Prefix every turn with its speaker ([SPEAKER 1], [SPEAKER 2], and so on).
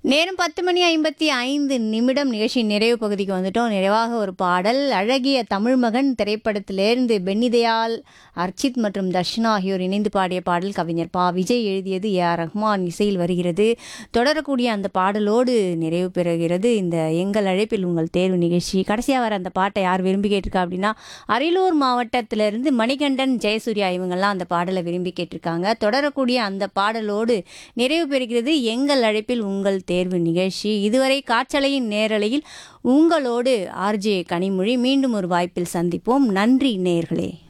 [SPEAKER 1] நேரம் பத்து மணி ஐம்பத்தி ஐந்து நிமிடம் நிகழ்ச்சியின் நிறைவு பகுதிக்கு வந்துட்டோம் நிறைவாக ஒரு பாடல் அழகிய தமிழ் மகன் திரைப்படத்திலிருந்து பென்னிதயால் அர்ச்சித் மற்றும் தர்ஷனா ஆகியோர் இணைந்து பாடிய பாடல் கவிஞர் பா விஜய் எழுதியது ஏ ஆர் ரஹ்மான் இசையில் வருகிறது தொடரக்கூடிய அந்த பாடலோடு நிறைவு பெறுகிறது இந்த எங்கள் அழைப்பில் உங்கள் தேர்வு நிகழ்ச்சி கடைசியாக வர அந்த பாட்டை யார் விரும்பி கேட்டிருக்கா அப்படின்னா அரியலூர் மாவட்டத்திலிருந்து மணிகண்டன் ஜெயசூர்யா இவங்கெல்லாம் அந்த பாடலை விரும்பி கேட்டிருக்காங்க தொடரக்கூடிய அந்த பாடலோடு நிறைவு பெறுகிறது எங்கள் அழைப்பில் உங்கள் தேர்வு நிகழ்ச்சி இதுவரை காற்றலையின் நேரலையில் உங்களோடு ஆர்ஜே கனிமொழி மீண்டும் ஒரு வாய்ப்பில் சந்திப்போம் நன்றி நேர்களே